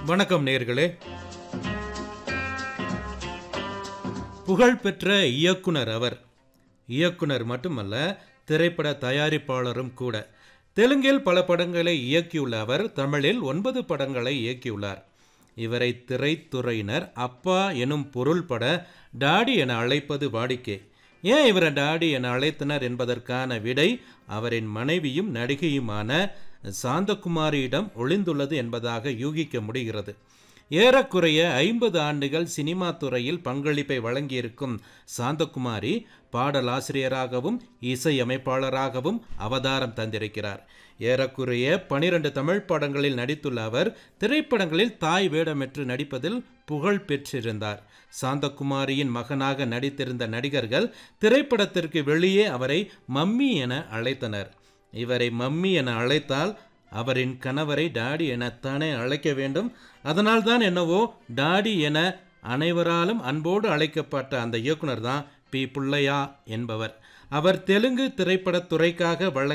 வணக்கம் நேர்களே புகழ்பெற்ற இயக்குனர் அவர் இயக்குனர் மட்டுமல்ல திரைப்பட தயாரிப்பாளரும் கூட தெலுங்கில் பல படங்களை இயக்கியுள்ள அவர் தமிழில் ஒன்பது படங்களை இயக்கியுள்ளார் இவரை திரைத்துறையினர் அப்பா எனும் பொருள்பட டாடி என அழைப்பது வாடிக்கை ஏன் இவரை டாடி என அழைத்தனர் என்பதற்கான விடை அவரின் மனைவியும் நடிகையுமான சாந்தகுமாரியிடம் ஒளிந்துள்ளது என்பதாக யூகிக்க முடிகிறது ஏறக்குறைய ஐம்பது ஆண்டுகள் சினிமா துறையில் பங்களிப்பை வழங்கியிருக்கும் சாந்தகுமாரி பாடலாசிரியராகவும் இசையமைப்பாளராகவும் அவதாரம் தந்திருக்கிறார் ஏறக்குறைய பனிரெண்டு தமிழ் படங்களில் நடித்துள்ள அவர் திரைப்படங்களில் தாய் வேடமிட்டு நடிப்பதில் புகழ் பெற்றிருந்தார் சாந்தகுமாரியின் மகனாக நடித்திருந்த நடிகர்கள் திரைப்படத்திற்கு வெளியே அவரை மம்மி என அழைத்தனர் இவரை மம்மி என அழைத்தால் அவரின் கணவரை டாடி எனத்தானே அழைக்க வேண்டும் அதனால்தான் என்னவோ டாடி என அனைவராலும் அன்போடு அழைக்கப்பட்ட அந்த இயக்குனர் தான் பி புள்ளையா என்பவர் அவர் தெலுங்கு திரைப்படத் துறைக்காக வழ